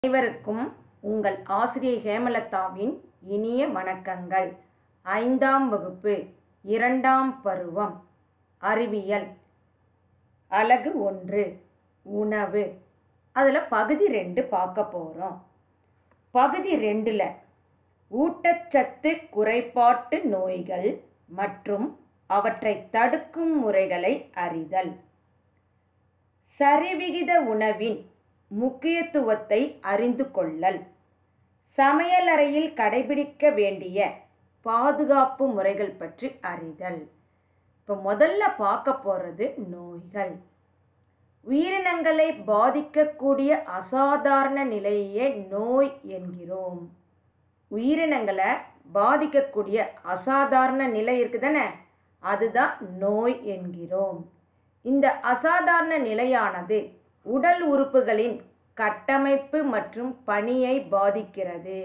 அனைவருக்கும் உங்கள் ஆசிரியை ஹேமலதாவின் இனிய வணக்கங்கள் ஐந்தாம் வகுப்பு இரண்டாம் பருவம் அறிவியல் அலகு ஒன்று உணவு அதில் பகுதி ரெண்டு பார்க்க போகிறோம் பகுதி ரெண்டில் ஊட்டச்சத்து குறைபாட்டு நோய்கள் மற்றும் அவற்றை தடுக்கும் முறைகளை அறிதல் சரிவிகித உணவின் முக்கியத்துவத்தை அறிந்து கொள்ளல் சமையலறையில் கடைபிடிக்க வேண்டிய பாதுகாப்பு முறைகள் பற்றி அறிதல் இப்போ முதல்ல பார்க்க போகிறது நோய்கள் உயிரினங்களை பாதிக்கக்கூடிய அசாதாரண நிலையே நோய் என்கிறோம் உயிரினங்களை பாதிக்கக்கூடிய அசாதாரண நிலை இருக்குதானே அதுதான் நோய் என்கிறோம் இந்த அசாதாரண நிலையானது உடல் உறுப்புகளின் கட்டமைப்பு மற்றும் பணியை பாதிக்கிறது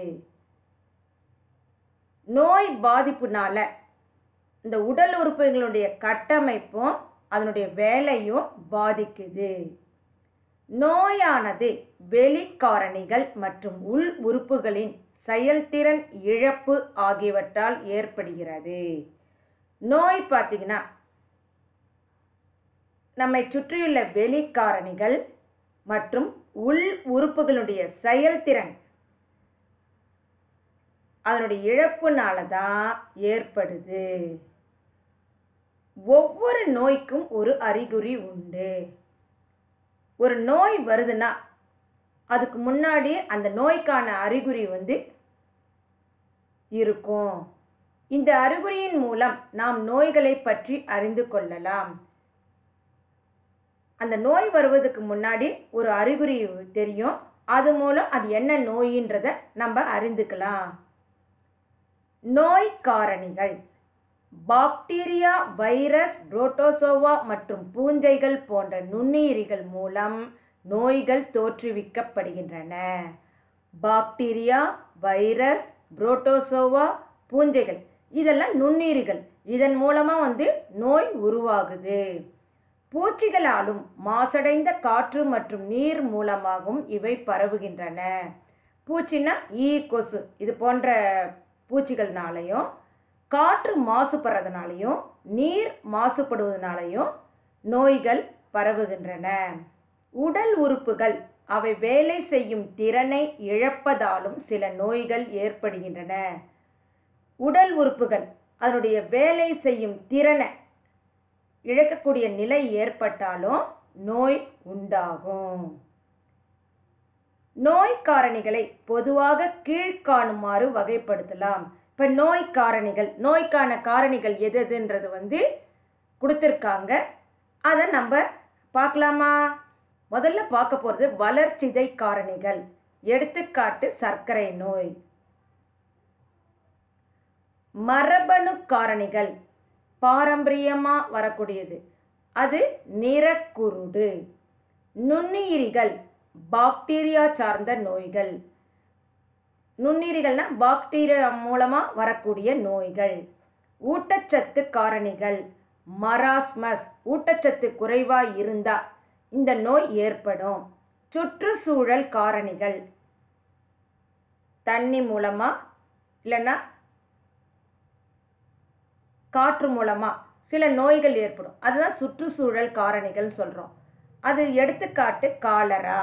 நோய் பாதிப்புனால இந்த உடல் உறுப்புகளுடைய கட்டமைப்பும் அதனுடைய வேலையும் பாதிக்குது நோயானது வெளிக்காரணிகள் மற்றும் உள் உறுப்புகளின் செயல்திறன் இழப்பு ஆகியவற்றால் ஏற்படுகிறது நோய் பார்த்தீங்கன்னா நம்மை சுற்றியுள்ள வெளிக்காரணிகள் மற்றும் உள் உறுப்புகளுடைய செயல்திறன் அதனுடைய இழப்புனால தான் ஏற்படுது ஒவ்வொரு நோய்க்கும் ஒரு அறிகுறி உண்டு ஒரு நோய் வருதுன்னா அதுக்கு முன்னாடி அந்த நோய்க்கான அறிகுறி வந்து இருக்கும் இந்த அறிகுறியின் மூலம் நாம் நோய்களை பற்றி அறிந்து கொள்ளலாம் அந்த நோய் வருவதுக்கு முன்னாடி ஒரு அறிகுறி தெரியும் அது மூலம் அது என்ன நோயின்றத நம்ம அறிந்துக்கலாம் நோய் காரணிகள் பாக்டீரியா வைரஸ் புரோட்டோசோவா மற்றும் பூஞ்சைகள் போன்ற நுண்ணுயிரிகள் மூலம் நோய்கள் தோற்றுவிக்கப்படுகின்றன பாக்டீரியா வைரஸ் புரோட்டோசோவா பூஞ்சைகள் இதெல்லாம் நுண்ணுயிரிகள் இதன் மூலமாக வந்து நோய் உருவாகுது பூச்சிகளாலும் மாசடைந்த காற்று மற்றும் நீர் மூலமாகவும் இவை பரவுகின்றன பூச்சின்னா ஈ கொசு இது போன்ற பூச்சிகள்னாலையும் காற்று மாசுபடுறதுனாலையும் நீர் மாசுபடுவதனாலையும் நோய்கள் பரவுகின்றன உடல் உறுப்புகள் அவை வேலை செய்யும் திறனை இழப்பதாலும் சில நோய்கள் ஏற்படுகின்றன உடல் உறுப்புகள் அதனுடைய வேலை செய்யும் திறனை இழக்கக்கூடிய நிலை ஏற்பட்டாலும் நோய் உண்டாகும் நோய் காரணிகளை பொதுவாக கீழ்காணுமாறு வகைப்படுத்தலாம் இப்போ நோய் காரணிகள் நோய்க்கான காரணிகள் எது எதுன்றது வந்து கொடுத்துருக்காங்க அதை நம்ம பார்க்கலாமா முதல்ல பார்க்க போகிறது வளர்ச்சிதை காரணிகள் எடுத்துக்காட்டு சர்க்கரை நோய் மரபணு காரணிகள் பாரம்பரியமாக வரக்கூடியது அது நிறக்குருடு நுண்ணுயிரிகள் பாக்டீரியா சார்ந்த நோய்கள் நுண்ணுயிரிகள்னா பாக்டீரியா மூலமாக வரக்கூடிய நோய்கள் ஊட்டச்சத்து காரணிகள் மராஸ்மஸ் ஊட்டச்சத்து குறைவாக இருந்தால் இந்த நோய் ஏற்படும் சுற்றுச்சூழல் காரணிகள் தண்ணி மூலமாக இல்லைன்னா காற்று மூலமாக சில நோய்கள் ஏற்படும் அதுதான் சுற்றுச்சூழல் காரணிகள் சொல்கிறோம் அது எடுத்துக்காட்டு காலரா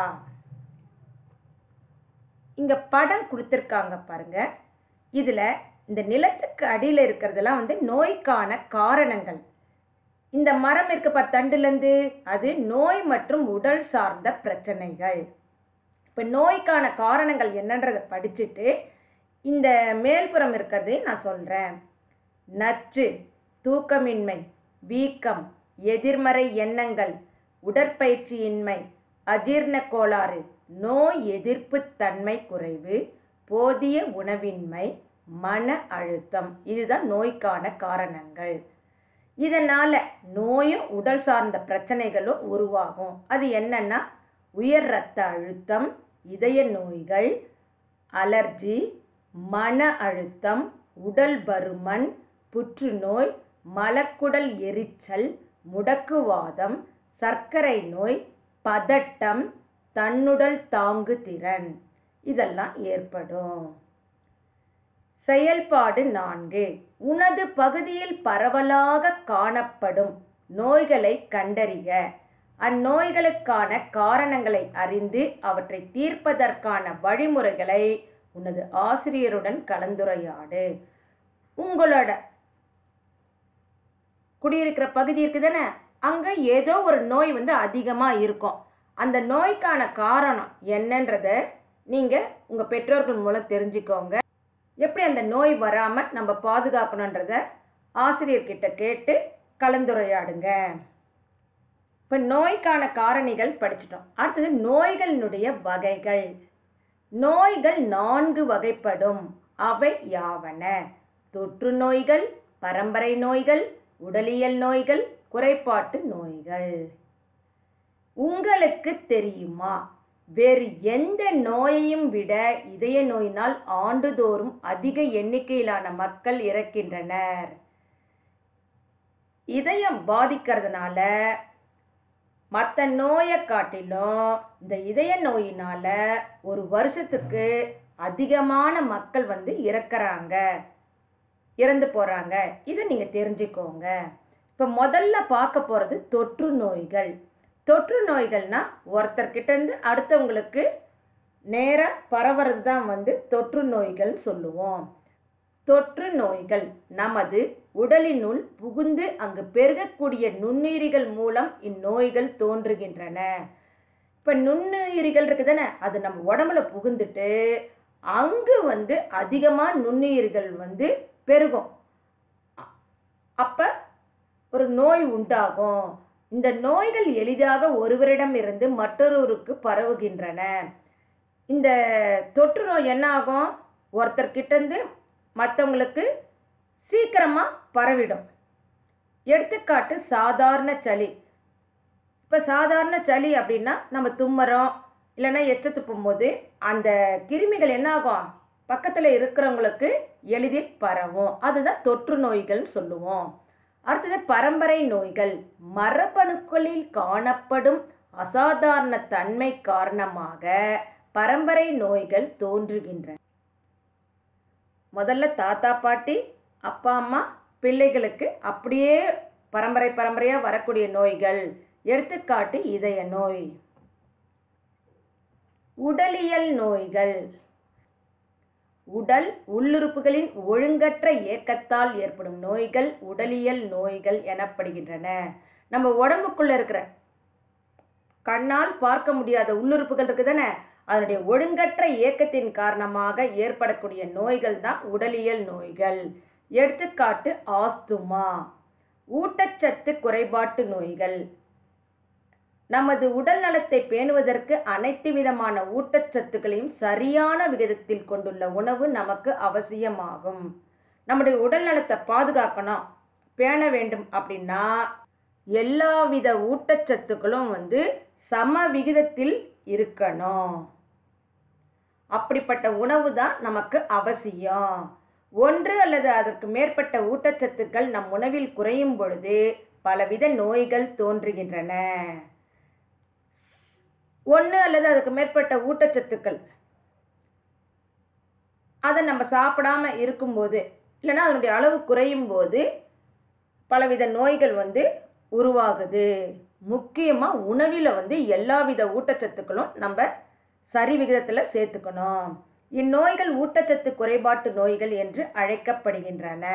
இங்கே படம் கொடுத்துருக்காங்க பாருங்க இதில் இந்த நிலத்துக்கு அடியில் இருக்கிறதெல்லாம் வந்து நோய்க்கான காரணங்கள் இந்த மரம் இருக்க பார் தண்டுலேருந்து அது நோய் மற்றும் உடல் சார்ந்த பிரச்சனைகள் இப்போ நோய்க்கான காரணங்கள் என்னன்றதை படிச்சுட்டு இந்த மேல்புறம் இருக்கிறதே நான் சொல்கிறேன் நச்சு தூக்கமின்மை வீக்கம் எதிர்மறை எண்ணங்கள் உடற்பயிற்சியின்மை அஜீர்ண கோளாறு நோய் எதிர்ப்பு தன்மை குறைவு போதிய உணவின்மை மன அழுத்தம் இதுதான் நோய்க்கான காரணங்கள் இதனால் நோயும் உடல் சார்ந்த பிரச்சனைகளும் உருவாகும் அது என்னன்னா உயர் இரத்த அழுத்தம் இதய நோய்கள் அலர்ஜி மன அழுத்தம் உடல் பருமன் புற்றுநோய் மலக்குடல் எரிச்சல் முடக்குவாதம் சர்க்கரை நோய் பதட்டம் தன்னுடல் தாங்கு திறன் இதெல்லாம் ஏற்படும் செயல்பாடு நான்கு உனது பகுதியில் பரவலாக காணப்படும் நோய்களை கண்டறிய அந்நோய்களுக்கான காரணங்களை அறிந்து அவற்றை தீர்ப்பதற்கான வழிமுறைகளை உனது ஆசிரியருடன் கலந்துரையாடு உங்களோட குடியிருக்கிற பகுதி இருக்குதானே அங்கே ஏதோ ஒரு நோய் வந்து அதிகமாக இருக்கும் அந்த நோய்க்கான காரணம் என்னன்றத நீங்கள் உங்கள் பெற்றோர்கள் மூலம் தெரிஞ்சுக்கோங்க எப்படி அந்த நோய் வராமல் நம்ம பாதுகாக்கணுன்றத ஆசிரியர்கிட்ட கேட்டு கலந்துரையாடுங்க இப்போ நோய்க்கான காரணிகள் படிச்சிட்டோம் அடுத்தது நோய்களினுடைய வகைகள் நோய்கள் நான்கு வகைப்படும் அவை யாவன தொற்று நோய்கள் பரம்பரை நோய்கள் உடலியல் நோய்கள் குறைபாட்டு நோய்கள் உங்களுக்கு தெரியுமா வேறு எந்த நோயையும் விட இதய நோயினால் ஆண்டுதோறும் அதிக எண்ணிக்கையிலான மக்கள் இறக்கின்றனர் இதயம் பாதிக்கிறதுனால மற்ற நோயை காட்டிலும் இந்த இதய நோயினால ஒரு வருஷத்துக்கு அதிகமான மக்கள் வந்து இறக்குறாங்க இறந்து போகிறாங்க இதை நீங்கள் தெரிஞ்சுக்கோங்க இப்போ முதல்ல பார்க்க போகிறது தொற்று நோய்கள் தொற்று நோய்கள்னா ஒருத்தர்கிட்ட இருந்து அடுத்தவங்களுக்கு நேராக பரவுறது தான் வந்து தொற்று நோய்கள் சொல்லுவோம் தொற்று நோய்கள் நமது உடலினுள் புகுந்து அங்கு பெருகக்கூடிய நுண்ணுயிரிகள் மூலம் இந்நோய்கள் தோன்றுகின்றன இப்போ நுண்ணுயிரிகள் இருக்குதானே அது நம்ம உடம்புல புகுந்துட்டு அங்கு வந்து அதிகமாக நுண்ணுயிர்கள் வந்து பெருகும் அப்போ ஒரு நோய் உண்டாகும் இந்த நோய்கள் எளிதாக ஒருவரிடம் இருந்து மற்றொருவருக்கு பரவுகின்றன இந்த தொற்று நோய் என்ன ஆகும் ஒருத்தர்கிட்ட இருந்து மற்றவங்களுக்கு சீக்கிரமாக பரவிடும் எடுத்துக்காட்டு சாதாரண சளி இப்போ சாதாரண சளி அப்படின்னா நம்ம தும்மறோம் இல்லைன்னா எச்ச துப்பும் போது அந்த கிருமிகள் என்ன ஆகும் பக்கத்தில் இருக்கிறவங்களுக்கு எளிதில் பரவும் அதுதான் தொற்று நோய்கள் சொல்லுவோம் அடுத்தது பரம்பரை நோய்கள் மரபணுக்களில் காணப்படும் அசாதாரண தன்மை காரணமாக பரம்பரை நோய்கள் தோன்றுகின்றன முதல்ல தாத்தா பாட்டி அப்பா அம்மா பிள்ளைகளுக்கு அப்படியே பரம்பரை பரம்பரையாக வரக்கூடிய நோய்கள் எடுத்துக்காட்டு இதய நோய் உடலியல் நோய்கள் உடல் உள்ளுறுப்புகளின் ஒழுங்கற்ற இயக்கத்தால் ஏற்படும் நோய்கள் உடலியல் நோய்கள் எனப்படுகின்றன நம்ம உடம்புக்குள்ள இருக்கிற கண்ணால் பார்க்க முடியாத உள்ளுறுப்புகள் இருக்குதானே அதனுடைய ஒழுங்கற்ற இயக்கத்தின் காரணமாக ஏற்படக்கூடிய நோய்கள் தான் உடலியல் நோய்கள் எடுத்துக்காட்டு ஆஸ்துமா ஊட்டச்சத்து குறைபாட்டு நோய்கள் நமது உடல் நலத்தை பேணுவதற்கு அனைத்து விதமான ஊட்டச்சத்துக்களையும் சரியான விகிதத்தில் கொண்டுள்ள உணவு நமக்கு அவசியமாகும் நம்முடைய உடல் நலத்தை பாதுகாக்கணும் பேண வேண்டும் அப்படின்னா எல்லாவித ஊட்டச்சத்துக்களும் வந்து சம விகிதத்தில் இருக்கணும் அப்படிப்பட்ட உணவு தான் நமக்கு அவசியம் ஒன்று அல்லது அதற்கு மேற்பட்ட ஊட்டச்சத்துக்கள் நம் உணவில் குறையும் பொழுது பலவித நோய்கள் தோன்றுகின்றன ஒன்று அல்லது அதுக்கு மேற்பட்ட ஊட்டச்சத்துக்கள் அதை நம்ம சாப்பிடாம இருக்கும்போது இல்லைன்னா அதனுடைய அளவு குறையும் போது பலவித நோய்கள் வந்து உருவாகுது முக்கியமாக உணவில் வந்து எல்லாவித ஊட்டச்சத்துக்களும் நம்ம சரி விகிதத்தில் சேர்த்துக்கணும் இந்நோய்கள் ஊட்டச்சத்து குறைபாட்டு நோய்கள் என்று அழைக்கப்படுகின்றன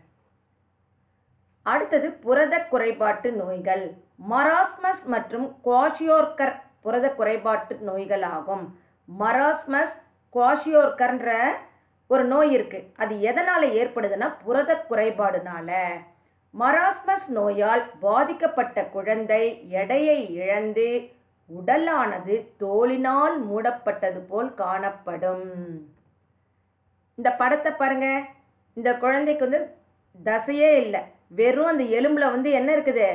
அடுத்தது புரத குறைபாட்டு நோய்கள் மராஸ்மஸ் மற்றும் குவாஷியோர்கர் புரத குறைபாட்டு நோய்கள் ஆகும் மராஸ்மஸ் குவாஷியோர்கர்ன்ற ஒரு நோய் இருக்கு அது எதனால் ஏற்படுதுன்னா புரத குறைபாடுனால மராஸ்மஸ் நோயால் பாதிக்கப்பட்ட குழந்தை எடையை இழந்து உடலானது தோலினால் மூடப்பட்டது போல் காணப்படும் இந்த படத்தை பாருங்க இந்த குழந்தைக்கு வந்து தசையே இல்லை வெறும் அந்த எலும்புல வந்து என்ன இருக்குது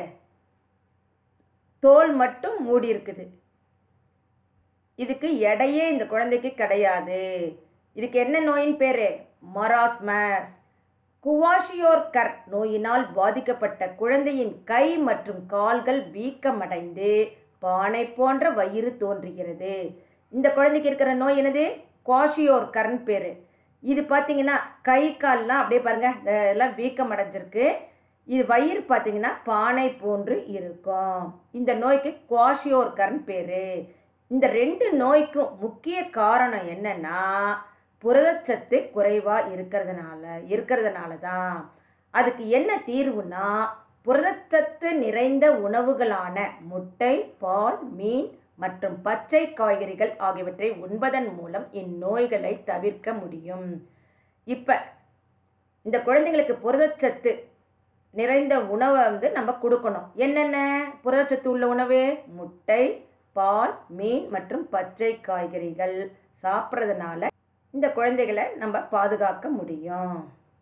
தோல் மட்டும் மூடி இருக்குது இதுக்கு எடையே இந்த குழந்தைக்கு கிடையாது இதுக்கு என்ன நோயின் பேரு மராஸ்மஸ் குவாஷியோர்கர் நோயினால் பாதிக்கப்பட்ட குழந்தையின் கை மற்றும் கால்கள் வீக்கமடைந்து பானை போன்ற வயிறு தோன்றுகிறது இந்த குழந்தைக்கு இருக்கிற நோய் என்னது குவாஷியோர்கர்னு பேர் இது பார்த்தீங்கன்னா கை கால்லாம் அப்படியே பாருங்க இந்த எல்லாம் வீக்கம் அடைஞ்சிருக்கு இது வயிறு பார்த்தீங்கன்னா பானை போன்று இருக்கும் இந்த நோய்க்கு குவாஷியோர்கர்னு பேர் இந்த ரெண்டு நோய்க்கும் முக்கிய காரணம் என்னன்னா புரதச்சத்து குறைவாக இருக்கிறதுனால இருக்கிறதுனால தான் அதுக்கு என்ன தீர்வுனா புரதச்சத்து நிறைந்த உணவுகளான முட்டை பால் மீன் மற்றும் பச்சை காய்கறிகள் ஆகியவற்றை உண்பதன் மூலம் இந்நோய்களை தவிர்க்க முடியும் இப்போ இந்த குழந்தைங்களுக்கு புரதச்சத்து நிறைந்த உணவை வந்து நம்ம கொடுக்கணும் என்னென்ன புரதச்சத்து உள்ள உணவு முட்டை பால் மீன் மற்றும் பச்சை காய்கறிகள் சாப்பிட்றதுனால இந்த குழந்தைகளை நம்ம பாதுகாக்க முடியும்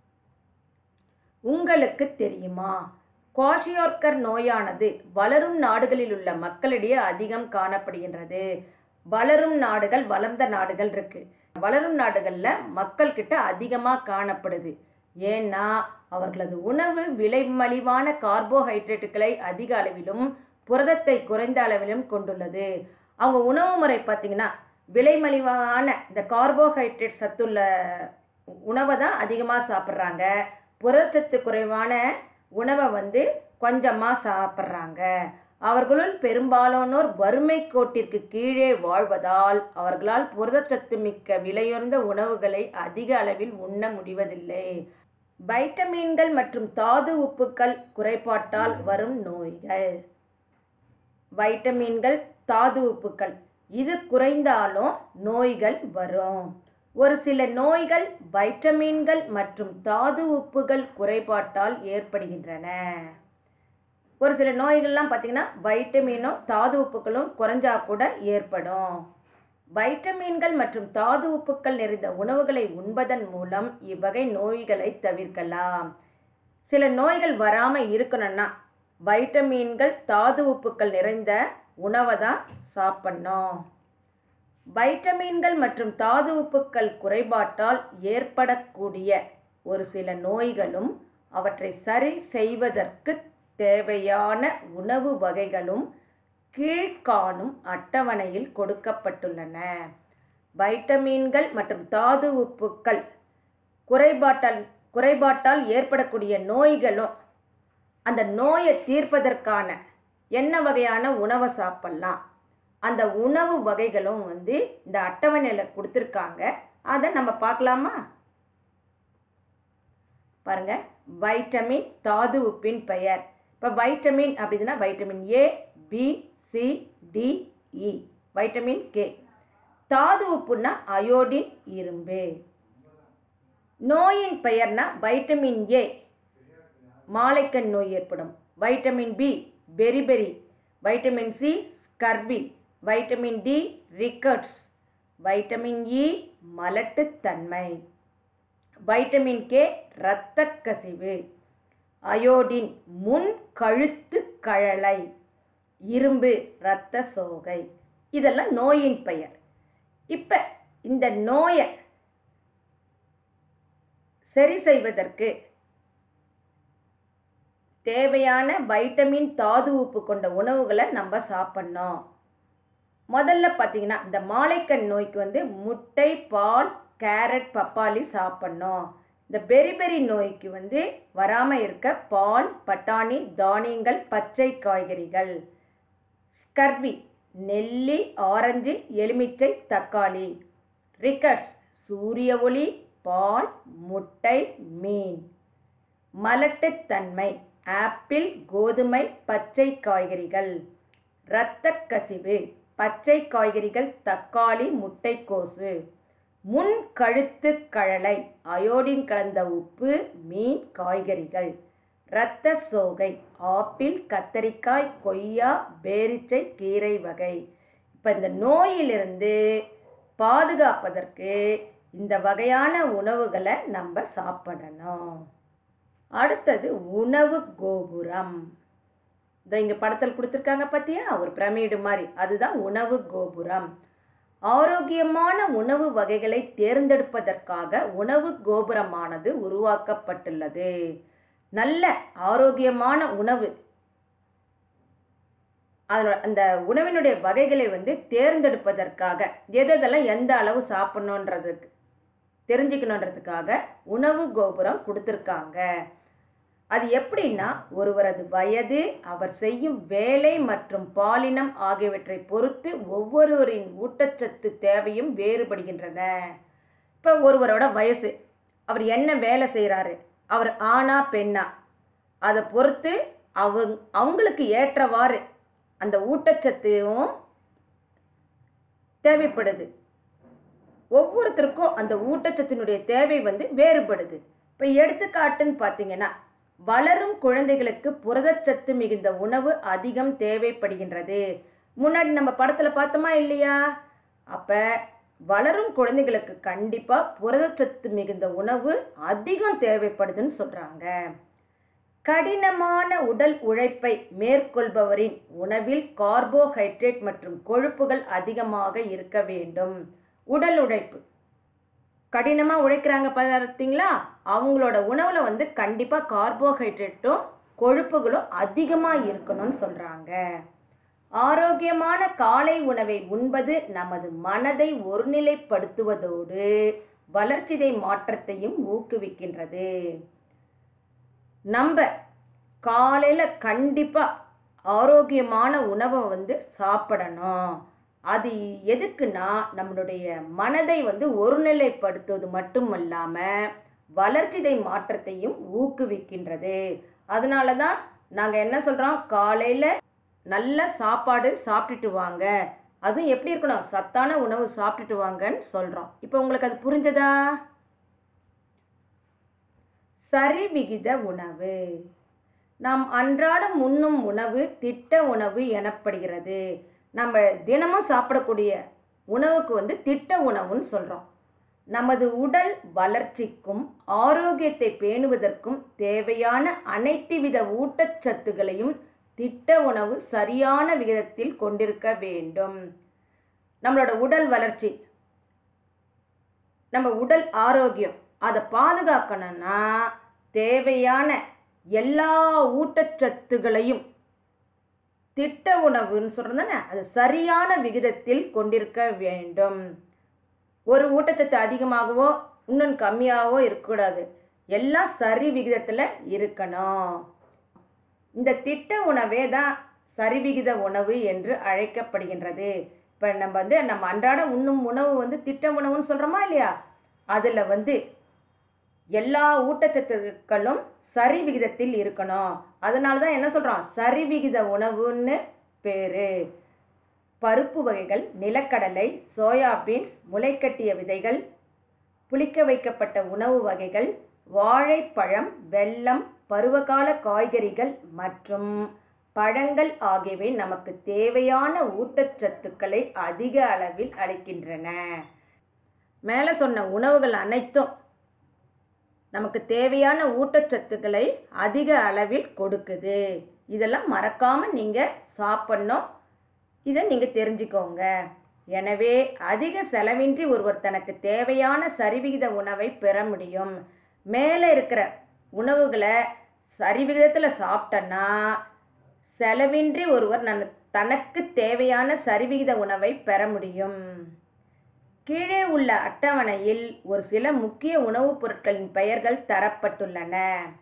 உங்களுக்கு தெரியுமா குவாஷியோர்கர் நோயானது வளரும் நாடுகளில் உள்ள மக்களிடையே அதிகம் காணப்படுகின்றது வளரும் நாடுகள் வளர்ந்த நாடுகள் இருக்கு வளரும் நாடுகள்ல மக்கள் கிட்ட அதிகமா காணப்படுது ஏன்னா அவர்களது உணவு விலை மலிவான கார்போஹைட்ரேட்டுகளை அதிக அளவிலும் புரதத்தை குறைந்த அளவிலும் கொண்டுள்ளது அவங்க உணவு முறை பார்த்தீங்கன்னா விலை மலிவான இந்த கார்போஹைட்ரேட் சத்துள்ள உணவை தான் அதிகமாக சாப்பிட்றாங்க புரதச்சத்து குறைவான உணவை வந்து கொஞ்சமாக சாப்பிட்றாங்க அவர்களுள் பெரும்பாலானோர் வறுமை கோட்டிற்கு கீழே வாழ்வதால் அவர்களால் புரதச்சத்து மிக்க விலையுயர்ந்த உணவுகளை அதிக அளவில் உண்ண முடிவதில்லை வைட்டமின்கள் மற்றும் தாது உப்புக்கள் குறைபாட்டால் வரும் நோய்கள் வைட்டமின்கள் தாது உப்புக்கள் இது குறைந்தாலும் நோய்கள் வரும் ஒரு சில நோய்கள் வைட்டமின்கள் மற்றும் தாது உப்புகள் குறைபாட்டால் ஏற்படுகின்றன ஒரு சில நோய்கள்லாம் பார்த்தீங்கன்னா வைட்டமினும் தாது உப்புகளும் குறைஞ்சா கூட ஏற்படும் வைட்டமின்கள் மற்றும் தாது உப்புக்கள் நிறைந்த உணவுகளை உண்பதன் மூலம் இவ்வகை நோய்களை தவிர்க்கலாம் சில நோய்கள் வராமல் இருக்கணும்னா வைட்டமின்கள் தாது உப்புக்கள் நிறைந்த உணவை தான் சாப்பிட்ணும் வைட்டமின்கள் மற்றும் தாது உப்புக்கள் குறைபாட்டால் ஏற்படக்கூடிய ஒரு சில நோய்களும் அவற்றை சரி செய்வதற்கு தேவையான உணவு வகைகளும் கீழ்காணும் அட்டவணையில் கொடுக்கப்பட்டுள்ளன வைட்டமின்கள் மற்றும் தாது உப்புக்கள் குறைபாட்டால் குறைபாட்டால் ஏற்படக்கூடிய நோய்களும் அந்த நோயை தீர்ப்பதற்கான என்ன வகையான உணவை சாப்பிட்லாம் அந்த உணவு வகைகளும் வந்து இந்த அட்டவணையில் கொடுத்துருக்காங்க அதை நம்ம பார்க்கலாமா பாருங்க வைட்டமின் தாது உப்பின் பெயர் இப்போ வைட்டமின் அப்படின்னா vitamin A B C D E vitamin K தாது உப்புன்னா அயோடின் இரும்பு நோயின் பெயர்னா வைட்டமின் ஏ மாலைக்கண் நோய் ஏற்படும் vitamin B beriberi vitamin C scurvy vitamin D rickets vitamin E மலட்டுத்தன்மை வைட்டமின் கே இரத்த கசிவு அயோடின் முன் கழுத்து கழலை இரும்பு இரத்த சோகை இதெல்லாம் நோயின் பெயர் இப்போ இந்த நோயை சரி செய்வதற்கு தேவையான வைட்டமின் தாது உப்பு கொண்ட உணவுகளை நம்ம சாப்பிட்ணும் முதல்ல பார்த்தீங்கன்னா இந்த மாலைக்கண் நோய்க்கு வந்து முட்டை பால் கேரட் பப்பாளி சாப்பிட்ணும் இந்த பெரிபெரி நோய்க்கு வந்து வராமல் இருக்க பால் பட்டாணி தானியங்கள் பச்சை காய்கறிகள் ஸ்கர்பி நெல்லி ஆரஞ்சு எலுமிச்சை தக்காளி ரிக்கட்ஸ் சூரிய ஒளி பால் முட்டை மீன் மலட்டுத்தன்மை ஆப்பிள் கோதுமை பச்சை காய்கறிகள் இரத்த கசிவு பச்சை காய்கறிகள் தக்காளி முட்டைக்கோசு முன் கழுத்து கழலை அயோடின் கலந்த உப்பு மீன் காய்கறிகள் இரத்த சோகை ஆப்பிள் கத்தரிக்காய் கொய்யா பேரிச்சை கீரை வகை இப்போ இந்த நோயிலிருந்து பாதுகாப்பதற்கு இந்த வகையான உணவுகளை நம்ம சாப்பிடணும் அடுத்தது உணவு கோபுரம் இந்த இங்கே படத்தில் கொடுத்துருக்காங்க பார்த்தியா ஒரு பிரமிடு மாதிரி அதுதான் உணவு கோபுரம் ஆரோக்கியமான உணவு வகைகளை தேர்ந்தெடுப்பதற்காக உணவு கோபுரமானது உருவாக்கப்பட்டுள்ளது நல்ல ஆரோக்கியமான உணவு அதனோட அந்த உணவினுடைய வகைகளை வந்து தேர்ந்தெடுப்பதற்காக எதெல்லாம் எந்த அளவு சாப்பிடணுன்றதுக்கு தெரிஞ்சுக்கணுன்றதுக்காக உணவு கோபுரம் கொடுத்துருக்காங்க அது எப்படின்னா ஒருவரது வயது அவர் செய்யும் வேலை மற்றும் பாலினம் ஆகியவற்றை பொறுத்து ஒவ்வொருவரின் ஊட்டச்சத்து தேவையும் வேறுபடுகின்றன இப்போ ஒருவரோட வயசு அவர் என்ன வேலை செய்கிறாரு அவர் ஆணா பெண்ணா அதை பொறுத்து அவர் அவங்களுக்கு ஏற்றவாறு அந்த ஊட்டச்சத்தும் தேவைப்படுது ஒவ்வொருத்தருக்கும் அந்த ஊட்டச்சத்தினுடைய தேவை வந்து வேறுபடுது இப்போ எடுத்துக்காட்டுன்னு பார்த்தீங்கன்னா வளரும் குழந்தைகளுக்கு புரதச்சத்து மிகுந்த உணவு அதிகம் தேவைப்படுகின்றது முன்னாடி நம்ம படத்தில் பார்த்தோமா இல்லையா அப்போ வளரும் குழந்தைகளுக்கு கண்டிப்பாக புரதச்சத்து மிகுந்த உணவு அதிகம் தேவைப்படுதுன்னு சொல்கிறாங்க கடினமான உடல் உழைப்பை மேற்கொள்பவரின் உணவில் கார்போஹைட்ரேட் மற்றும் கொழுப்புகள் அதிகமாக இருக்க வேண்டும் உடல் உழைப்பு கடினமாக உழைக்கிறாங்க பார்த்தீங்களா அவங்களோட உணவில் வந்து கண்டிப்பாக கார்போஹைட்ரேட்டும் கொழுப்புகளும் அதிகமாக இருக்கணும்னு சொல்கிறாங்க ஆரோக்கியமான காலை உணவை உண்பது நமது மனதை ஒருநிலைப்படுத்துவதோடு வளர்ச்சிதை மாற்றத்தையும் ஊக்குவிக்கின்றது நம்ம காலையில் கண்டிப்பாக ஆரோக்கியமான உணவை வந்து சாப்பிடணும் அது எதுக்குன்னா நம்மளுடைய மனதை வந்து ஒருநிலைப்படுத்துவது மட்டும் இல்லாமல் வளர்ச்சிதை மாற்றத்தையும் ஊக்குவிக்கின்றது அதனால தான் நாங்கள் என்ன சொல்கிறோம் காலையில் நல்ல சாப்பாடு சாப்பிட்டுட்டு வாங்க அதுவும் எப்படி இருக்கணும் சத்தான உணவு சாப்பிட்டுட்டு வாங்கன்னு சொல்கிறோம் இப்போ உங்களுக்கு அது புரிஞ்சதா சரி விகித உணவு நாம் அன்றாடம் உண்ணும் உணவு திட்ட உணவு எனப்படுகிறது நம்ம தினமும் சாப்பிடக்கூடிய உணவுக்கு வந்து திட்ட உணவுன்னு சொல்கிறோம் நமது உடல் வளர்ச்சிக்கும் ஆரோக்கியத்தை பேணுவதற்கும் தேவையான அனைத்து வித ஊட்டச்சத்துகளையும் திட்ட உணவு சரியான விகிதத்தில் கொண்டிருக்க வேண்டும் நம்மளோட உடல் வளர்ச்சி நம்ம உடல் ஆரோக்கியம் அதை பாதுகாக்கணும்னா தேவையான எல்லா ஊட்டச்சத்துகளையும் திட்ட உணவுன்னு சொல்கிறதானே அது சரியான விகிதத்தில் கொண்டிருக்க வேண்டும் ஒரு ஊட்டச்சத்து அதிகமாகவோ இன்னும் கம்மியாகவோ இருக்கக்கூடாது எல்லாம் சரி விகிதத்தில் இருக்கணும் இந்த திட்ட உணவே தான் சரிவிகித உணவு என்று அழைக்கப்படுகின்றது இப்போ நம்ம வந்து நம்ம அன்றாட உண்ணும் உணவு வந்து திட்ட உணவுன்னு சொல்கிறோமா இல்லையா அதில் வந்து எல்லா ஊட்டச்சத்துக்களும் சரி விகிதத்தில் இருக்கணும் அதனால தான் என்ன சொல்கிறோம் சரிவிகித உணவுன்னு பேர் பருப்பு வகைகள் நிலக்கடலை சோயாபீன்ஸ் முளைக்கட்டிய விதைகள் புளிக்க வைக்கப்பட்ட உணவு வகைகள் வாழைப்பழம் வெல்லம் பருவகால காய்கறிகள் மற்றும் பழங்கள் ஆகியவை நமக்கு தேவையான ஊட்டச்சத்துக்களை அதிக அளவில் அளிக்கின்றன மேலே சொன்ன உணவுகள் அனைத்தும் நமக்கு தேவையான ஊட்டச்சத்துக்களை அதிக அளவில் கொடுக்குது இதெல்லாம் மறக்காமல் நீங்கள் சாப்பிட்ணும் இதை நீங்கள் தெரிஞ்சுக்கோங்க எனவே அதிக செலவின்றி ஒருவர் தனக்கு தேவையான சரிவிகித உணவை பெற முடியும் மேலே இருக்கிற உணவுகளை சரிவிகிதத்தில் சாப்பிட்டோன்னா செலவின்றி ஒருவர் நன் தனக்கு தேவையான சரிவிகித உணவை பெற முடியும் கீழே உள்ள அட்டவணையில் ஒரு சில முக்கிய உணவுப் பொருட்களின் பெயர்கள் தரப்பட்டுள்ளன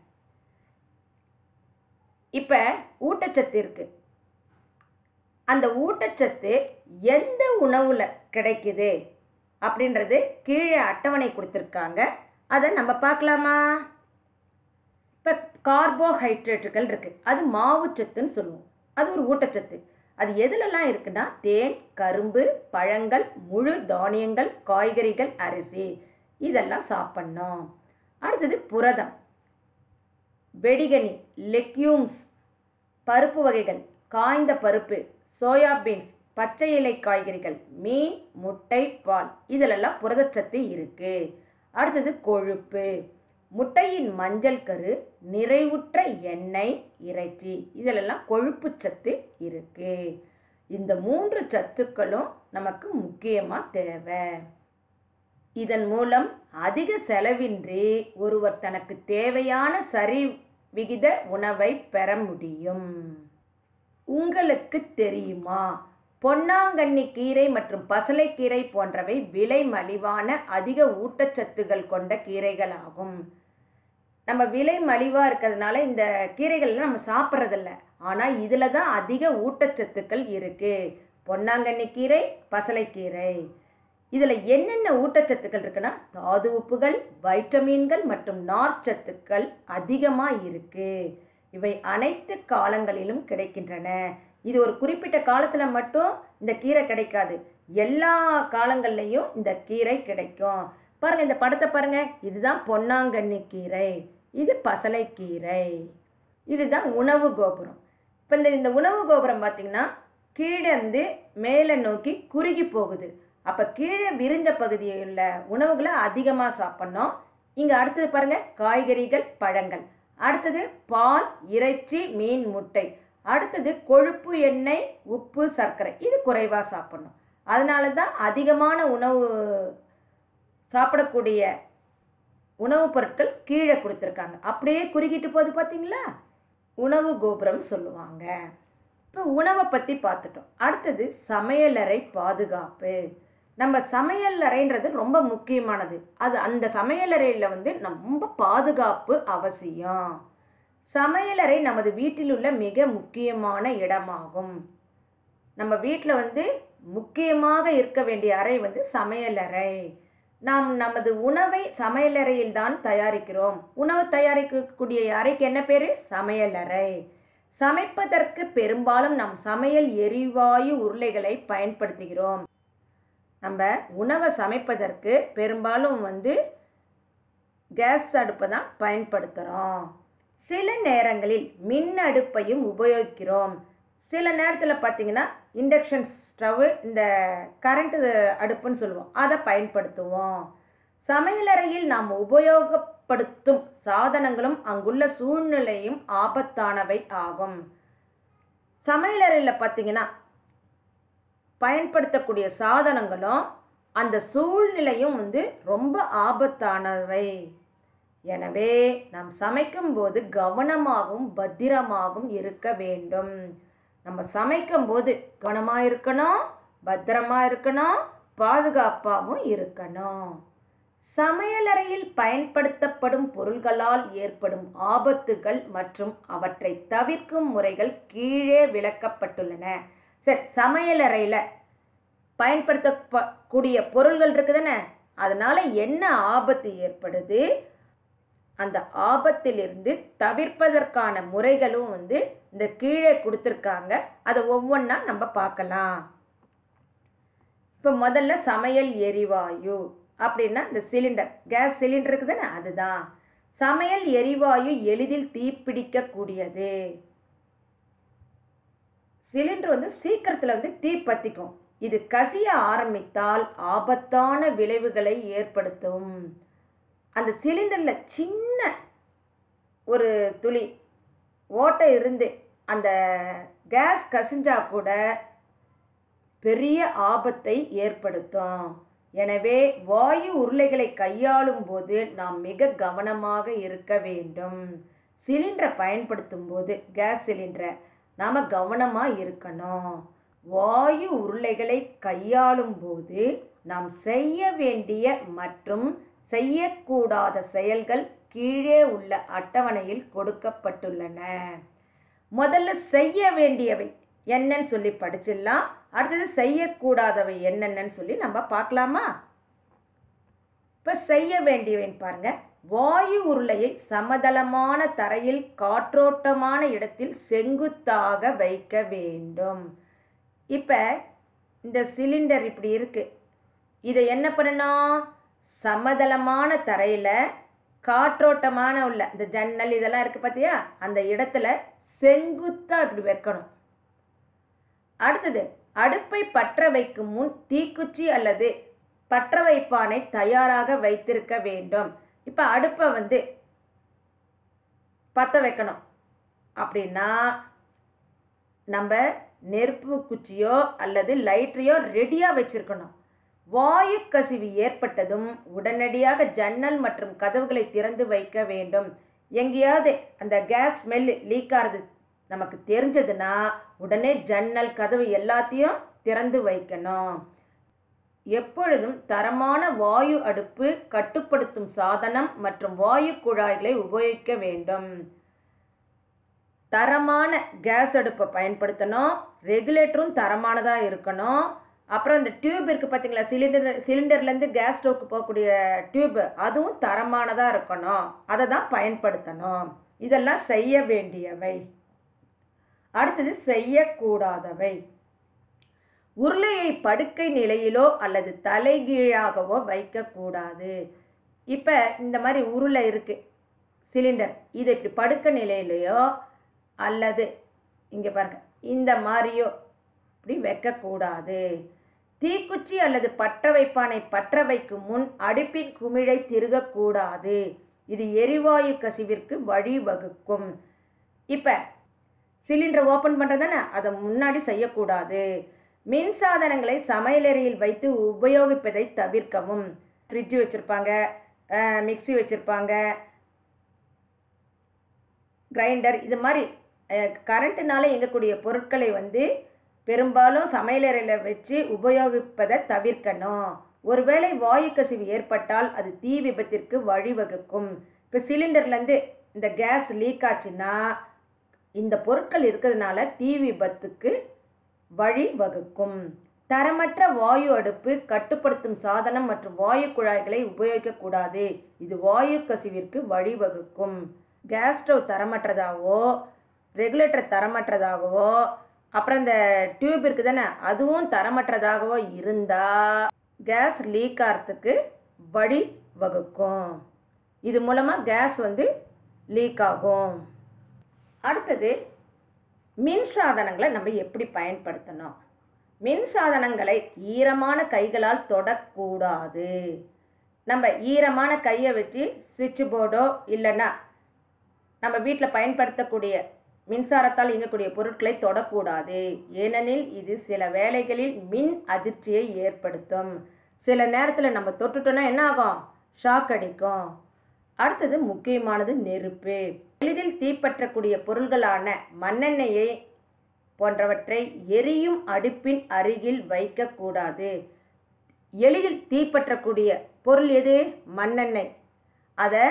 இப்போ ஊட்டச்சத்து இருக்கு அந்த ஊட்டச்சத்து எந்த உணவில் கிடைக்குது அப்படின்றது கீழே அட்டவணை கொடுத்துருக்காங்க அதை நம்ம பார்க்கலாமா இப்போ கார்போஹைட்ரேட்டுகள் இருக்குது அது மாவுச்சத்துன்னு சொல்லுவோம் அது ஒரு ஊட்டச்சத்து அது எதுலலாம் இருக்குன்னா தேன் கரும்பு பழங்கள் முழு தானியங்கள் காய்கறிகள் அரிசி இதெல்லாம் சாப்பிட்ணும் அடுத்தது புரதம் வெடிகனி லெக்யூம்ஸ் பருப்பு வகைகள் காய்ந்த பருப்பு சோயாபீன்ஸ் பச்சை இலை காய்கறிகள் மீன் முட்டை பால் இதிலெல்லாம் புரதச்சத்து இருக்கு அடுத்தது கொழுப்பு முட்டையின் மஞ்சள் கரு நிறைவுற்ற எண்ணெய் இறைச்சி இதிலெல்லாம் கொழுப்பு சத்து இருக்கு இந்த மூன்று சத்துக்களும் நமக்கு முக்கியமாக தேவை இதன் மூலம் அதிக செலவின்றி ஒருவர் தனக்கு தேவையான சரி விகித உணவை பெற முடியும் உங்களுக்கு தெரியுமா பொன்னாங்கண்ணி கீரை மற்றும் பசலைக்கீரை போன்றவை விலை மலிவான அதிக ஊட்டச்சத்துகள் கொண்ட கீரைகளாகும் நம்ம விலை மலிவாக இருக்கிறதுனால இந்த கீரைகள்லாம் நம்ம சாப்பிட்றதில்ல ஆனால் இதில் தான் அதிக ஊட்டச்சத்துக்கள் இருக்குது பொன்னாங்கண்ணி கீரை பசலைக்கீரை இதில் என்னென்ன ஊட்டச்சத்துக்கள் இருக்குன்னா தாது உப்புகள் வைட்டமின்கள் மற்றும் நார்ச்சத்துக்கள் அதிகமாக இருக்குது இவை அனைத்து காலங்களிலும் கிடைக்கின்றன இது ஒரு குறிப்பிட்ட காலத்தில் மட்டும் இந்த கீரை கிடைக்காது எல்லா காலங்கள்லையும் இந்த கீரை கிடைக்கும் பாருங்க இந்த படத்தை பாருங்க இதுதான் பொன்னாங்கண்ணி கீரை இது பசலைக்கீரை இதுதான் உணவு கோபுரம் இப்போ இந்த இந்த உணவு கோபுரம் பார்த்தீங்கன்னா கீழே இருந்து மேலே நோக்கி குறுகி போகுது அப்போ கீழே விரிஞ்ச பகுதியில் உள்ள உணவுகளை அதிகமாக சாப்பிட்ணும் இங்கே அடுத்தது பாருங்க காய்கறிகள் பழங்கள் அடுத்தது பால் இறைச்சி மீன் முட்டை அடுத்தது கொழுப்பு எண்ணெய் உப்பு சர்க்கரை இது குறைவாக சாப்பிடணும் அதனால தான் அதிகமான உணவு சாப்பிடக்கூடிய உணவுப் பொருட்கள் கீழே கொடுத்துருக்காங்க அப்படியே குறுகிட்டு போகுது பார்த்தீங்களா உணவு கோபுரம் சொல்லுவாங்க இப்போ உணவை பற்றி பார்த்துட்டோம் அடுத்தது சமையலறை பாதுகாப்பு நம்ம சமையல் அறைன்றது ரொம்ப முக்கியமானது அது அந்த சமையலறையில் வந்து ரொம்ப பாதுகாப்பு அவசியம் சமையலறை நமது வீட்டில் உள்ள மிக முக்கியமான இடமாகும் நம்ம வீட்டில் வந்து முக்கியமாக இருக்க வேண்டிய அறை வந்து சமையலறை நாம் நமது உணவை சமையலறையில் தான் தயாரிக்கிறோம் உணவு தயாரிக்கக்கூடிய அறைக்கு என்ன பேர் சமையலறை சமைப்பதற்கு பெரும்பாலும் நம் சமையல் எரிவாயு உருளைகளை பயன்படுத்துகிறோம் நம்ம உணவை சமைப்பதற்கு பெரும்பாலும் வந்து கேஸ் அடுப்பை தான் பயன்படுத்துகிறோம் சில நேரங்களில் மின் அடுப்பையும் உபயோகிக்கிறோம் சில நேரத்தில் பார்த்தீங்கன்னா இண்டக்ஷன் ஸ்டவ்வு இந்த கரண்ட் அடுப்புன்னு சொல்லுவோம் அதை பயன்படுத்துவோம் சமையலறையில் நாம் உபயோகப்படுத்தும் சாதனங்களும் அங்குள்ள சூழ்நிலையும் ஆபத்தானவை ஆகும் சமையலறையில் பார்த்தீங்கன்னா பயன்படுத்தக்கூடிய சாதனங்களும் அந்த சூழ்நிலையும் வந்து ரொம்ப ஆபத்தானவை எனவே நாம் சமைக்கும்போது கவனமாகவும் பத்திரமாகவும் இருக்க வேண்டும் நம்ம சமைக்கும்போது கவனமாக இருக்கணும் பத்திரமா இருக்கணும் பாதுகாப்பாகவும் இருக்கணும் சமையலறையில் பயன்படுத்தப்படும் பொருள்களால் ஏற்படும் ஆபத்துகள் மற்றும் அவற்றை தவிர்க்கும் முறைகள் கீழே விளக்கப்பட்டுள்ளன சரி சமையலறையில் பயன்படுத்தக்கூடிய பொருள்கள் இருக்குதுன்னு அதனால என்ன ஆபத்து ஏற்படுது அந்த ஆபத்திலிருந்து தவிர்ப்பதற்கான முறைகளும் வந்து இந்த கீழே கொடுத்துருக்காங்க அதை ஒவ்வொன்றா நம்ம பார்க்கலாம் இப்போ முதல்ல சமையல் எரிவாயு அப்படின்னா இந்த சிலிண்டர் கேஸ் சிலிண்டர் இருக்குதானே அதுதான் சமையல் எரிவாயு எளிதில் தீப்பிடிக்கக்கூடியது சிலிண்டர் வந்து சீக்கிரத்தில் வந்து தீ பற்றிக்கும் இது கசிய ஆரம்பித்தால் ஆபத்தான விளைவுகளை ஏற்படுத்தும் அந்த சிலிண்டரில் சின்ன ஒரு துளி ஓட்டை இருந்து அந்த கேஸ் கசிஞ்சா கூட பெரிய ஆபத்தை ஏற்படுத்தும் எனவே வாயு உருளைகளை கையாளும் போது நாம் மிக கவனமாக இருக்க வேண்டும் சிலிண்டரை பயன்படுத்தும் போது கேஸ் சிலிண்டரை நாம் கவனமாக இருக்கணும் வாயு உருளைகளை கையாளும் போது நாம் செய்ய வேண்டிய மற்றும் செய்யக்கூடாத செயல்கள் கீழே உள்ள அட்டவணையில் கொடுக்கப்பட்டுள்ளன முதல்ல செய்ய வேண்டியவை என்னன்னு சொல்லி படிச்சிடலாம் அடுத்தது செய்யக்கூடாதவை என்னென்னு சொல்லி நம்ம பார்க்கலாமா இப்போ செய்ய வேண்டியவைன்னு பாருங்க வாயு உருளையை சமதளமான தரையில் காற்றோட்டமான இடத்தில் செங்குத்தாக வைக்க வேண்டும் இப்போ இந்த சிலிண்டர் இப்படி இருக்கு இதை என்ன பண்ணணும் சமதளமான தரையில் காற்றோட்டமான உள்ள இந்த ஜன்னல் இதெல்லாம் இருக்குது பார்த்தியா அந்த இடத்துல செங்குத்தாக இப்படி வைக்கணும் அடுத்தது அடுப்பை பற்ற வைக்கும் முன் தீக்குச்சி அல்லது பற்ற வைப்பானை தயாராக வைத்திருக்க வேண்டும் இப்போ அடுப்பை வந்து பற்ற வைக்கணும் அப்படின்னா நம்ம நெருப்பு குச்சியோ அல்லது லைட்டரையோ ரெடியாக வச்சிருக்கணும் வாயு கசிவு ஏற்பட்டதும் உடனடியாக ஜன்னல் மற்றும் கதவுகளை திறந்து வைக்க வேண்டும் எங்கேயாவது அந்த கேஸ் ஸ்மெல் லீக் ஆகிறது நமக்கு தெரிஞ்சதுன்னா உடனே ஜன்னல் கதவு எல்லாத்தையும் திறந்து வைக்கணும் எப்பொழுதும் தரமான வாயு அடுப்பு கட்டுப்படுத்தும் சாதனம் மற்றும் வாயு குழாய்களை உபயோகிக்க வேண்டும் தரமான கேஸ் அடுப்பை பயன்படுத்தணும் ரெகுலேட்டரும் தரமானதாக இருக்கணும் அப்புறம் இந்த டியூப் இருக்குது பார்த்தீங்களா சிலிண்டர் சிலிண்டர்லேருந்து கேஸ் ஸ்டவ்க்கு போகக்கூடிய டியூப் அதுவும் தரமானதாக இருக்கணும் அதை தான் பயன்படுத்தணும் இதெல்லாம் செய்ய வேண்டியவை அடுத்தது செய்யக்கூடாதவை உருளையை படுக்கை நிலையிலோ அல்லது தலைகீழாகவோ வைக்கக்கூடாது இப்போ இந்த மாதிரி உருளை இருக்குது சிலிண்டர் இதை இப்படி படுக்க நிலையிலையோ அல்லது இங்கே பாருங்க இந்த மாதிரியோ இப்படி வைக்கக்கூடாது தீக்குச்சி அல்லது பற்ற வைப்பானை பற்ற வைக்கும் முன் அடுப்பின் குமிழை திருகக்கூடாது இது எரிவாயு கசிவிற்கு வழிவகுக்கும் இப்போ சிலிண்டரை ஓப்பன் பண்ணுறதானே அதை முன்னாடி செய்யக்கூடாது மின் சாதனங்களை சமையலறையில் வைத்து உபயோகிப்பதை தவிர்க்கவும் ஃப்ரிட்ஜ் வச்சுருப்பாங்க மிக்ஸி வச்சுருப்பாங்க கிரைண்டர் இது மாதிரி கரண்ட்டுனால இயங்கக்கூடிய பொருட்களை வந்து பெரும்பாலும் சமையலறையில் வச்சு உபயோகிப்பதை தவிர்க்கணும் ஒருவேளை வாயு கசிவு ஏற்பட்டால் அது தீ விபத்திற்கு வழிவகுக்கும் இப்போ சிலிண்டர்லேருந்து இந்த கேஸ் லீக் ஆச்சுன்னா இந்த பொருட்கள் இருக்கிறதுனால தீ விபத்துக்கு வழிவகுக்கும் தரமற்ற வாயு அடுப்பு கட்டுப்படுத்தும் சாதனம் மற்றும் வாயு குழாய்களை உபயோகிக்கக்கூடாது இது வாயு கசிவிற்கு வழிவகுக்கும் கேஸ் ஸ்டவ் தரமற்றதாகவோ ரெகுலேட்டர் தரமற்றதாகவோ அப்புறம் இந்த டியூப் இருக்குது தானே அதுவும் தரமற்றதாகவோ இருந்தால் கேஸ் லீக் ஆகிறதுக்கு வழி வகுக்கும் இது மூலமாக கேஸ் வந்து லீக் ஆகும் அடுத்தது மின் சாதனங்களை நம்ம எப்படி பயன்படுத்தணும் மின் சாதனங்களை ஈரமான கைகளால் தொடக்கூடாது நம்ம ஈரமான கையை வச்சு சுவிட்ச் போர்டோ இல்லைன்னா நம்ம வீட்டில் பயன்படுத்தக்கூடிய மின்சாரத்தால் இயங்கக்கூடிய பொருட்களை தொடக்கூடாது ஏனெனில் இது சில வேளைகளில் மின் அதிர்ச்சியை ஏற்படுத்தும் சில நேரத்தில் நம்ம தொட்டுட்டோன்னா என்ன ஆகும் ஷாக் அடிக்கும் அடுத்தது முக்கியமானது நெருப்பு எளிதில் தீப்பற்றக்கூடிய பொருள்களான மண்ணெண்ணெயை போன்றவற்றை எரியும் அடுப்பின் அருகில் வைக்கக்கூடாது எளிதில் தீப்பற்றக்கூடிய பொருள் எது மண்ணெண்ணெய் அதை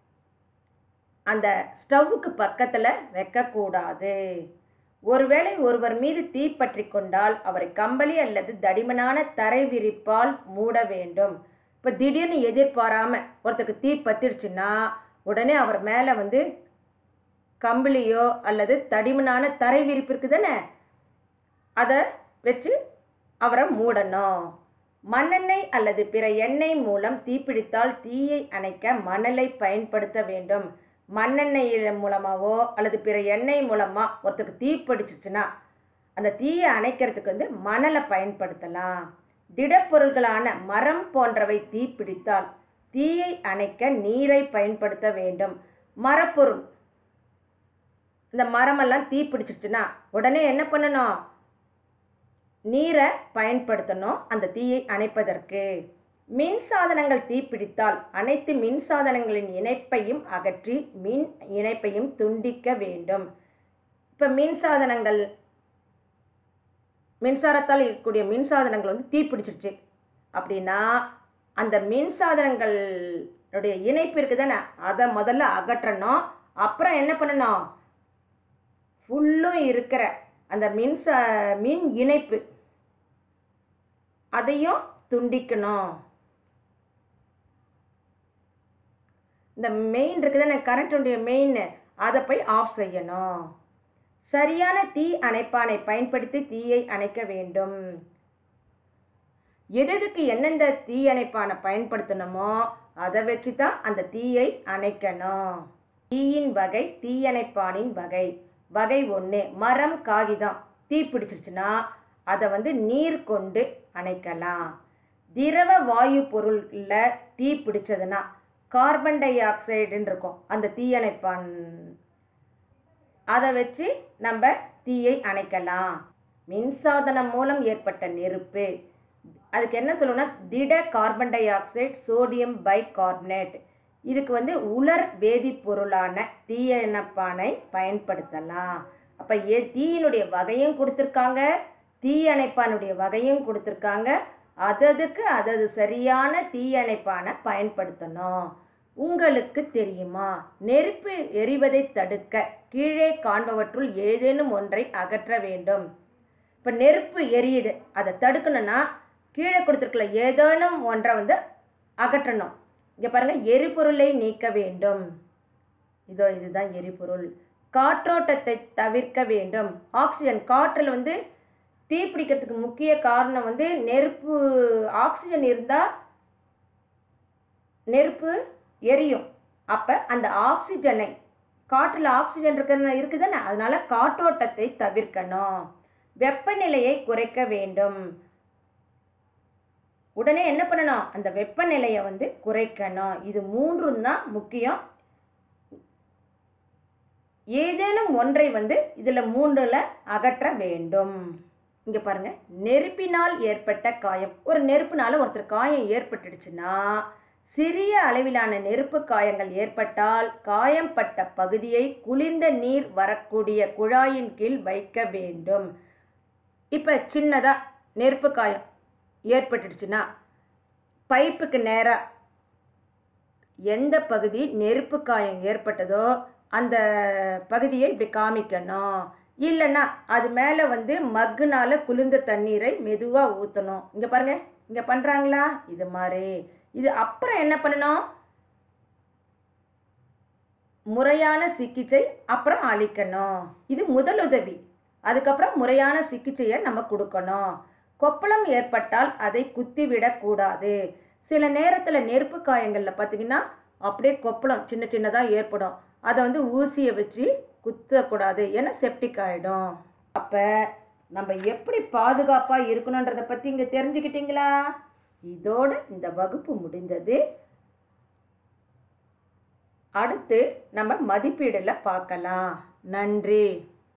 அந்த ஸ்டவ்வுக்கு பக்கத்தில் வைக்கக்கூடாது ஒருவேளை ஒருவர் மீது தீ பற்றி கொண்டால் அவரை கம்பளி அல்லது தடிமனான தரை விரிப்பால் மூட வேண்டும் இப்போ திடீர்னு எதிர்பாராம ஒருத்தருக்கு தீ பத்திடுச்சுன்னா உடனே அவர் மேலே வந்து கம்பளியோ அல்லது தடிமனான தரை விரிப்பு இருக்குது தானே அதை வச்சு அவரை மூடணும் மண்ணெண்ணெய் அல்லது பிற எண்ணெய் மூலம் தீப்பிடித்தால் தீயை அணைக்க மணலை பயன்படுத்த வேண்டும் மண்ணெண்ணெய் மூலமாவோ அல்லது பிற எண்ணெய் மூலமாக ஒருத்தருக்கு தீ பிடிச்சிச்சுன்னா அந்த தீயை அணைக்கிறதுக்கு வந்து மணலை பயன்படுத்தலாம் திடப்பொருள்களான மரம் போன்றவை தீ பிடித்தால் தீயை அணைக்க நீரை பயன்படுத்த வேண்டும் மரப்பொருள் இந்த மரமெல்லாம் தீ பிடிச்சிருச்சுன்னா உடனே என்ன பண்ணணும் நீரை பயன்படுத்தணும் அந்த தீயை அணைப்பதற்கு மின் சாதனங்கள் தீப்பிடித்தால் அனைத்து மின் சாதனங்களின் இணைப்பையும் அகற்றி மின் இணைப்பையும் துண்டிக்க வேண்டும் இப்போ மின் சாதனங்கள் மின்சாரத்தால் இருக்கக்கூடிய மின் சாதனங்கள் வந்து தீப்பிடிச்சிருச்சு அப்படின்னா அந்த மின் சாதனங்களுடைய இணைப்பு இருக்குது தானே அதை முதல்ல அகற்றணும் அப்புறம் என்ன பண்ணணும் ஃபுல்லும் இருக்கிற அந்த மின்சா மின் இணைப்பு அதையும் துண்டிக்கணும் இந்த மெயின் இருக்குதுன்னு கரண்ட்டுடைய மெயின் அதை போய் ஆஃப் செய்யணும் சரியான தீ அணைப்பானை பயன்படுத்தி தீயை அணைக்க வேண்டும் எதுக்கு எந்தெந்த தீ அணைப்பானை பயன்படுத்தணுமோ அதை வச்சு தான் அந்த தீயை அணைக்கணும் தீயின் வகை தீயணைப்பானின் வகை வகை ஒன்று மரம் காகிதம் தீ பிடிச்சிருச்சுன்னா அதை வந்து நீர் கொண்டு அணைக்கலாம் திரவ வாயு பொருளில் தீ பிடிச்சதுன்னா கார்பன் டை ஆக்சைடுன்னு இருக்கும் அந்த தீயணைப்பான் அதை வச்சு நம்ம தீயை அணைக்கலாம் மின்சாதனம் மூலம் ஏற்பட்ட நெருப்பு அதுக்கு என்ன சொல்லணும்னா திட carbon dioxide sodium bicarbonate இதுக்கு வந்து உலர் வேதிப்பொருளான தீயணைப்பானை பயன்படுத்தலாம் அப்போ ஏ தீயினுடைய வகையும் கொடுத்துருக்காங்க தீயணைப்பானுடைய வகையும் கொடுத்துருக்காங்க அததுக்கு அதது சரியான தீயணைப்பான பயன்படுத்தணும் உங்களுக்கு தெரியுமா நெருப்பு எரிவதை தடுக்க கீழே காண்பவற்றுள் ஏதேனும் ஒன்றை அகற்ற வேண்டும் இப்போ நெருப்பு எரியுது அதை தடுக்கணும்னா கீழே கொடுத்துருக்கல ஏதேனும் ஒன்றை வந்து அகற்றணும் இங்கே பாருங்க எரிபொருளை நீக்க வேண்டும் இதோ இதுதான் எரிபொருள் காற்றோட்டத்தை தவிர்க்க வேண்டும் ஆக்சிஜன் காற்றில் வந்து தீ பிடிக்கிறதுக்கு முக்கிய காரணம் வந்து நெருப்பு ஆக்சிஜன் இருந்தால் நெருப்பு எரியும் அப்போ அந்த ஆக்சிஜனை காற்றில் ஆக்சிஜன் இருக்கிற இருக்குதானே அதனால காற்றோட்டத்தை தவிர்க்கணும் வெப்பநிலையை குறைக்க வேண்டும் உடனே என்ன பண்ணணும் அந்த வெப்பநிலையை வந்து குறைக்கணும் இது மூன்றும் தான் முக்கியம் ஏதேனும் ஒன்றை வந்து இதில் மூன்றில் அகற்ற வேண்டும் இங்கே பாருங்க நெருப்பினால் ஏற்பட்ட காயம் ஒரு நெருப்புனால ஒருத்தர் காயம் ஏற்பட்டுடுச்சுன்னா சிறிய அளவிலான நெருப்பு காயங்கள் ஏற்பட்டால் காயம்பட்ட பகுதியை குளிர்ந்த நீர் வரக்கூடிய குழாயின் கீழ் வைக்க வேண்டும் இப்போ சின்னதாக நெருப்பு காயம் ஏற்பட்டுடுச்சுன்னா பைப்புக்கு நேராக எந்த பகுதி நெருப்பு காயம் ஏற்பட்டதோ அந்த பகுதியை இப்படி காமிக்கணும் இல்லைன்னா அது மேலே வந்து மக்குனால குளிர்ந்த தண்ணீரை மெதுவாக ஊற்றணும் இங்கே பாருங்க இங்கே பண்ணுறாங்களா இது மாதிரி இது அப்புறம் என்ன பண்ணணும் முறையான சிகிச்சை அப்புறம் அளிக்கணும் இது முதலுதவி அதுக்கப்புறம் முறையான சிகிச்சையை நம்ம கொடுக்கணும் கொப்பளம் ஏற்பட்டால் அதை குத்திவிடக்கூடாது சில நேரத்தில் நெருப்பு காயங்களில் பார்த்தீங்கன்னா அப்படியே கொப்பளம் சின்ன சின்னதாக ஏற்படும் அதை வந்து ஊசியை வச்சு குத்தக்கூடாது ஏன்னா செப்டிக் ஆகிடும் அப்போ நம்ம எப்படி பாதுகாப்பாக இருக்கணுன்றதை பற்றி இங்கே தெரிஞ்சுக்கிட்டீங்களா இதோட இந்த வகுப்பு முடிந்தது அடுத்து நம்ம மதிப்பீடில் பார்க்கலாம் நன்றி